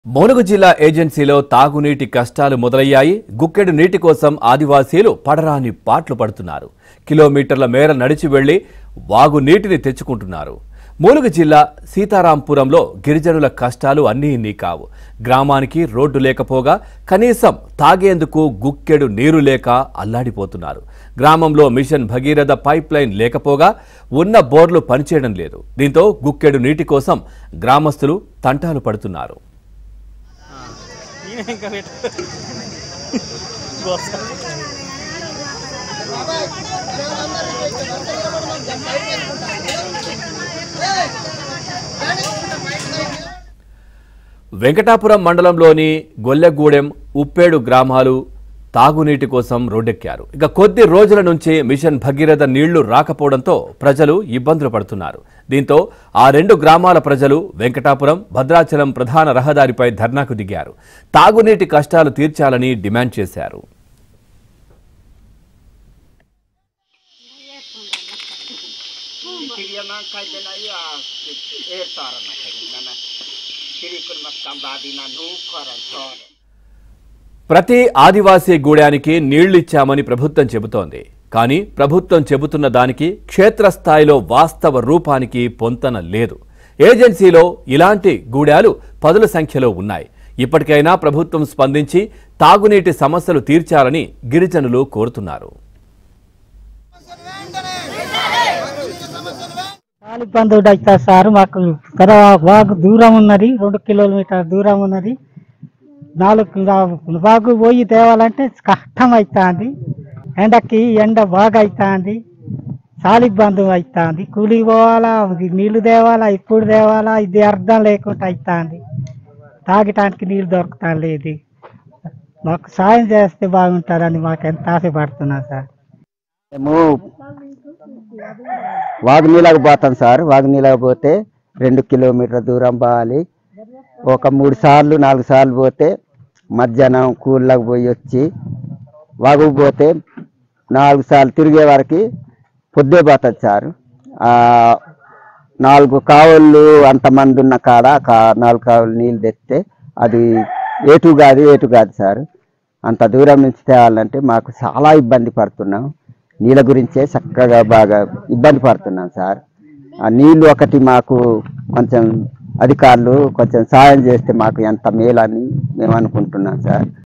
ములుగు జిల్లా ఏజెన్సీలో తాగునీటి కష్టాలు మొదలయ్యాయి గుక్కెడు నీటి కోసం ఆదివాసీలు పడరాని పాట్లు పడుతున్నారు కిలోమీటర్ల మేర నడిచి వెళ్లి వాగు నీటిని తెచ్చుకుంటున్నారు ములుగు జిల్లా సీతారాంపురంలో గిరిజనుల కష్టాలు అన్నీ ఇన్ని కావు గ్రామానికి రోడ్డు లేకపోగా కనీసం తాగేందుకు గుక్కెడు నీరు లేక అల్లాడిపోతున్నారు గ్రామంలో మిషన్ భగీరథ పైప్ లైన్ లేకపోగా ఉన్న బోర్లు పనిచేయడం లేదు దీంతో గుక్కెడు నీటి కోసం గ్రామస్తులు తంటాలు పడుతున్నారు ఈయన ఇంకా పెట్టు గోస. వెంకటాపురం మండలంలోని గొల్లెగూడెం ఉప్పేడు గ్రామాలు తాగునీటి కోసం రోడ్డెక్కారు ఇక కొద్ది రోజుల నుంచి మిషన్ భగీరథ నీళ్లు రాకపోవడంతో ప్రజలు ఇబ్బందులు పడుతున్నారు దీంతో ఆ రెండు గ్రామాల ప్రజలు వెంకటాపురం భద్రాచలం ప్రధాన రహదారిపై ధర్నాకు దిగారు తాగునీటి కష్టాలు తీర్చాలని డిమాండ్ చేశారు Kiriyana kaidena ya er tarana kaidena kirikun mastam badina nu koran tor ప్రతి ఆదివాసీ గూడానికి నీళ్లిచ్చామని ప్రభుత్వం చెబుతోంది కానీ ప్రభుత్వం చెబుతున్న దానికి క్షేత్రస్థాయిలో వాస్తవ రూపానికి పొంతన లేదు ఏజెన్సీలో ఇలాంటి గూడాలు పదుల సంఖ్యలో ఉన్నాయి ఇప్పటికైనా ప్రభుత్వం స్పందించి తాగునీటి సమస్యలు తీర్చాలని గిరిజనులు కోరుతున్నారు చాలా ఇబ్బంది అవుతుంది సార్ మాకు కదా బాగా దూరం ఉన్నది రెండు కిలోమీటర్ దూరం ఉన్నది నాలుగు నా- బాగు పోయి తేవాలంటే కష్టం అవుతుంది ఎండకి ఎండ బాగా అవుతుంది చాలా ఇబ్బంది అవుతుంది కూలికి పోవాలా ఇది నీళ్లు తేవాలా ఇప్పుడు తేవాలా ఇది అర్థం లేకుండా అవుతుంది తాగటానికి నీళ్ళు దొరుకుతా లేదు మాకు సాయం చేస్తే బాగుంటుందని మాకు ఎంత ఆశపడుతున్నాం సార్ మేము వాగునీలకు పోతాం సార్ వాగునీలకు పోతే రెండు కిలోమీటర్ల దూరం పోవాలి ఒక మూడు సార్లు నాలుగు సార్లు పోతే మధ్యాహ్నం కూళ్ళకు పోయి వచ్చి వాగుకు పోతే నాలుగు సార్లు తిరిగే వరకు పొద్దే పోతుంది సార్ ఆ, నాలుగు కావుళ్ళు అంతమంది ఉన్న కాడ కా- నాలుగు కావులు నీళ్ళు తెస్తే అది ఏటు కాదు ఏటు కాదు సార్ అంత దూరం నుంచి తేవాలంటే మాకు చాలా ఇబ్బంది పడుతున్నాం నీళ్ళ గురించే చక్కగా బాగా ఇబ్బంది పడుతున్నాం సార్ ఆ నీళ్లు ఒకటి మాకు కొంచెం అధికారులు కొంచెం సాయం చేస్తే మాకు ఎంత మేలని మేము అనుకుంటున్నాం సార్